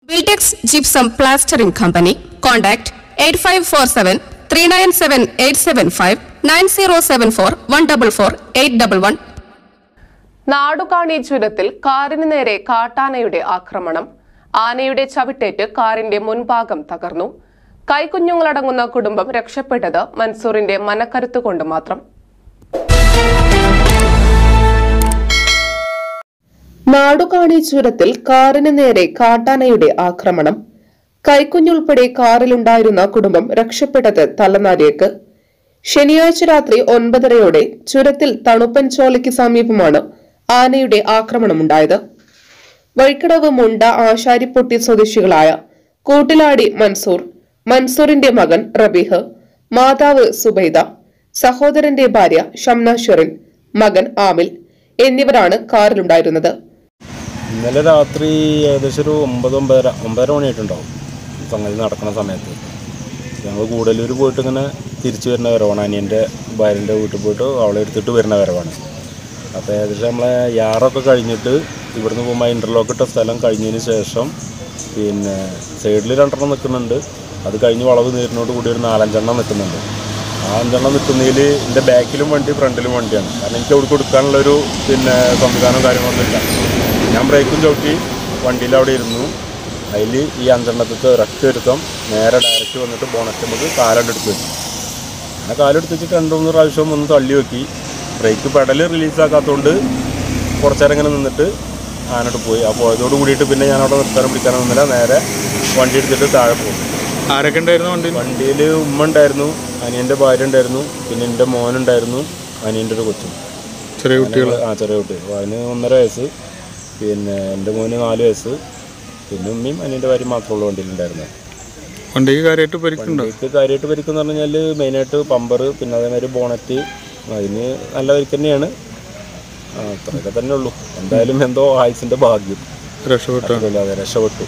Viltex Gypsum Plastering Company. Contact 8547 397 875 9074 144 811. Nadukani ചുരത്തിൽ കാറിന് നേരെ കാട്ടാനയുടെ ആക്രമണം ആനയുടെ ചവിട്ടേറ്റ് കാറിന്റെ മുൻഭാഗം തകർന്നു കൈക്കുഞ്ഞുങ്ങളടങ്ങുന്ന കുടുംബം രക്ഷപ്പെട്ടത് മൻസൂറിന്റെ മനക്കരുത്ത് കൊണ്ട് മാത്രം നാടുകാണി ചുരത്തിൽ കാറിന് നേരെ കാട്ടാനയുടെ ആക്രമണം കൈക്കുഞ്ഞുൾപ്പെടെ കാറിലുണ്ടായിരുന്ന കുടുംബം രക്ഷപ്പെട്ടത് തലനാരിയേക്ക് ശനിയാഴ്ച രാത്രി ഒൻപതരയോടെ ചുരത്തിൽ തണുപ്പൻ ചോലയ്ക്ക് സമീപമാണ് ആനയുടെ ആക്രമണമുണ്ടായത് വഴിക്കടവ് മുണ്ട ആശാരിപ്പൊട്ടി സ്വദേശികളായ കൂട്ടിലാടി മൻസൂർ മൻസൂറിന്റെ മകൻ റബീഹ് മാതാവ് സുബൈദ സഹോദരന്റെ ഭാര്യ ഷംന ഷെറിൻ മകൻ ആമിൽ എന്നിവരാണ് കാറിലുണ്ടായിരുന്നത് ഇന്നലെ രാത്രി ഏകദേശം ഒരു ഒമ്പത് ഒമ്പതര ഒമ്പതര മണിയായിട്ടുണ്ടാവും സംഗതി നടക്കുന്ന സമയത്ത് ഞങ്ങൾ കൂടലൂർ പോയിട്ട് ഇങ്ങനെ തിരിച്ചു വരുന്ന വരവാണ് അനിയൻ്റെ ഭാര്യൻ്റെ വീട്ടിൽ പോയിട്ട് അവളെ എടുത്തിട്ട് വരുന്ന വരവാണ് അപ്പോൾ ഏകദേശം നമ്മളെ യാറൊക്കെ കഴിഞ്ഞിട്ട് ഇവിടുന്ന് പോകുമ്പോൾ ഇൻ്റർലോക്ക് ഇട്ട സ്ഥലം കഴിഞ്ഞതിന് ശേഷം പിന്നെ സൈഡിൽ രണ്ടെണ്ണം നിൽക്കുന്നുണ്ട് അത് കഴിഞ്ഞ് വളവ് നേരിനോട് കൂടി ഒരു നാലഞ്ചെണ്ണം നിൽക്കുന്നുണ്ട് ആ അഞ്ചെണ്ണം നിൽക്കുന്നതിൽ എൻ്റെ ബാക്കിലും വണ്ടി ഫ്രണ്ടിലും വണ്ടിയാണ് കാരണം എനിക്ക് അവിടെ കൊടുക്കാനുള്ളൊരു പിന്നെ സംവിധാനം കാര്യങ്ങളൊന്നുമില്ല ഞാൻ ബ്രേക്കും ചവിട്ടി വണ്ടിയിൽ അവിടെ ഇരുന്നു അതിൽ ഈ അഞ്ചെണ്ണത്തിൽ ഒരൊറ്റ ഒരുക്കം നേരെ ഡയറക്റ്റ് വന്നിട്ട് ബോണറ്റ് നമുക്ക് കാലെടുത്ത് വെച്ചു അങ്ങനെ കാലെടുത്ത് വെച്ചിട്ട് രണ്ട് മൂന്ന് പ്രാവശ്യം ഒന്ന് തള്ളി നോക്കി ബ്രേക്ക് പെഡൽ റിലീസാക്കാത്തതുകൊണ്ട് കുറച്ച് നേരം ഇങ്ങനെ നിന്നിട്ട് ആനോട്ട് പോയി ആ പോയതോട് കൂടിയിട്ട് പിന്നെ ഞാൻ അവിടെ നിർത്താനും പിടിക്കാനും നിന്നില്ല നേരെ വണ്ടി എടുത്തിട്ട് താഴെ പോകും ആരൊക്കെ ഉണ്ടായിരുന്നു വണ്ടി വണ്ടിയിൽ ഉമ്മ ഉണ്ടായിരുന്നു അനിയൻ്റെ ഭാര്യ ഉണ്ടായിരുന്നു പിന്നെ എൻ്റെ മോനുണ്ടായിരുന്നു അനിയൻ്റെ ഒരു കൊച്ചും ചെറിയ കുട്ടികൾ ആ ചെറിയ കുട്ടി അപ്പോൾ അതിന് ഒന്നര വയസ്സ് പിന്നെ എൻ്റെ മോന് നാല് വയസ്സ് പിന്നെ ഉമ്മയും അനിയൻ്റെ ഭാര്യ മാത്രമേ ഉള്ളൂ വണ്ടിയിലുണ്ടായിരുന്നത് വണ്ടിക്ക് കാര്യമായിട്ട് പരിക്കുണ്ടോ വണ്ടിക്ക് കാര്യമായിട്ട് പരിക്കെന്ന് പറഞ്ഞു കഴിഞ്ഞാൽ മെയിനായിട്ട് പമ്പർ പിന്നെ അതേമാതിരി ബോണറ്റ് അതിന് നല്ല പരിക്ക് തന്നെയാണ് ആ, അത്രയൊക്കെ തന്നെ ഉള്ളൂ എന്തായാലും എന്തോ ആയുസിൻ്റെ ഭാഗ്യം രക്ഷപ്പെട്ടു അതെ രക്ഷപ്പെട്ടു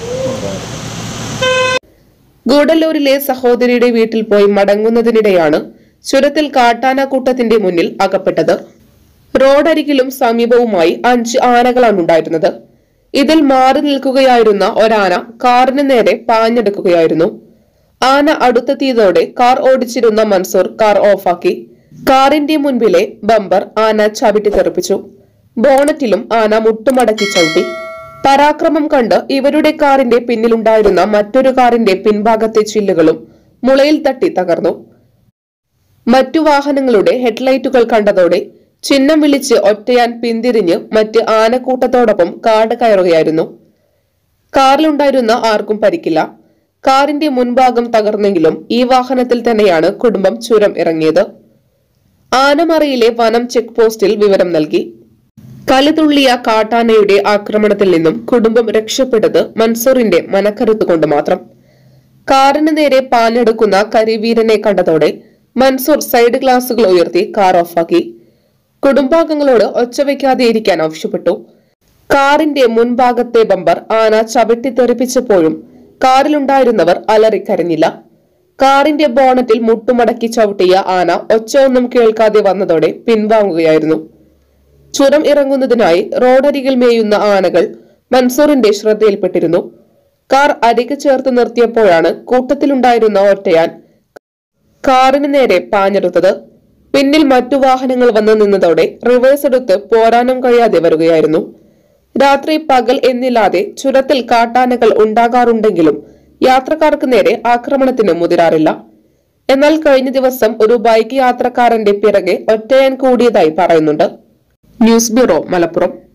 ഗൂഡല്ലൂരിലെ സഹോദരിയുടെ വീട്ടിൽ പോയി മടങ്ങുന്നതിനിടെയാണ് ചുരത്തിൽ കാട്ടാന കൂട്ടത്തിന്റെ മുന്നിൽ അകപ്പെട്ടത് റോഡരികിലും സമീപവുമായി അഞ്ച് ആനകളാണ് ഉണ്ടായിരുന്നത് ഇതിൽ മാറി നിൽക്കുകയായിരുന്ന ഒരാന കാറിന് നേരെ പാഞ്ഞെടുക്കുകയായിരുന്നു ആന അടുത്തെത്തിയതോടെ കാർ ഓടിച്ചിരുന്ന മൻസൂർ കാർ ഓഫാക്കി കാറിന്റെ മുൻപിലെ ബമ്പർ ആന ചവിട്ടി തെറിപ്പിച്ചു ബോണറ്റിലും ആന മുട്ടുമടക്കി ചവിട്ടി പരാക്രമം കണ്ട് ഇവരുടെ കാറിന്റെ പിന്നിലുണ്ടായിരുന്ന മറ്റൊരു കാറിന്റെ പിൻഭാഗത്തെ ചില്ലുകളും മുളയിൽ തട്ടി തകർന്നു മറ്റു വാഹനങ്ങളുടെ ഹെഡ്ലൈറ്റുകൾ കണ്ടതോടെ ചിഹ്നം വിളിച്ച് ഒറ്റയാൻ പിന്തിരിഞ്ഞ് മറ്റ് ആനക്കൂട്ടത്തോടൊപ്പം കാട് കയറുകയായിരുന്നു കാറിലുണ്ടായിരുന്ന ആർക്കും പരിക്കില്ല കാറിന്റെ മുൻഭാഗം തകർന്നെങ്കിലും ഈ വാഹനത്തിൽ തന്നെയാണ് കുടുംബം ചുരം ഇറങ്ങിയത് ആനമറയിലെ വനം ചെക്ക് പോസ്റ്റിൽ വിവരം നൽകി കലിതുള്ളിയ കാട്ടാനയുടെ ആക്രമണത്തിൽ നിന്നും കുടുംബം രക്ഷപ്പെട്ടത് മൻസൂറിന്റെ മനക്കരുത്ത് കൊണ്ട് മാത്രം കാറിന് നേരെ പാഞ്ഞെടുക്കുന്ന കരിവീരനെ കണ്ടതോടെ മൻസൂർ സൈഡ് ഗ്ലാസുകൾ ഉയർത്തി കാർ ഓഫാക്കി കുടുംബാംഗങ്ങളോട് ഒച്ചവെക്കാതെ ഇരിക്കാൻ ആവശ്യപ്പെട്ടു കാറിന്റെ മുൻഭാഗത്തെ ബമ്പർ ആന ചവിട്ടി തെറിപ്പിച്ചപ്പോഴും കാറിലുണ്ടായിരുന്നവർ അലറിക്കരഞ്ഞില്ല കാറിന്റെ ബോണറ്റിൽ മുട്ടുമടക്കി ചവിട്ടിയ ആന ഒച്ച ഒന്നും കേൾക്കാതെ വന്നതോടെ പിൻവാങ്ങുകയായിരുന്നു ചുരം ഇറങ്ങുന്നതിനായി റോഡരികിൽ മേയുന്ന ആനകൾ മൻസൂറിന്റെ ശ്രദ്ധയിൽപ്പെട്ടിരുന്നു കാർ അരികെ ചേർത്ത് നിർത്തിയപ്പോഴാണ് കൂട്ടത്തിലുണ്ടായിരുന്ന ഒറ്റയാൻ കാറിന് നേരെ പാഞ്ഞെടുത്തത് പിന്നിൽ മറ്റു വാഹനങ്ങൾ വന്ന് നിന്നതോടെ റിവേഴ്സ് എടുത്ത് പോരാനും കഴിയാതെ വരികയായിരുന്നു രാത്രി പകൽ എന്നില്ലാതെ ചുരത്തിൽ കാട്ടാനകൾ ഉണ്ടാകാറുണ്ടെങ്കിലും യാത്രക്കാർക്ക് നേരെ ആക്രമണത്തിന് മുതിരാറില്ല എന്നാൽ കഴിഞ്ഞ ദിവസം ഒരു ബൈക്ക് യാത്രക്കാരന്റെ പിറകെ ഒറ്റയാൻ കൂടിയതായി പറയുന്നുണ്ട് ന്യൂസ് ബ്യൂറോ മലപ്പുറം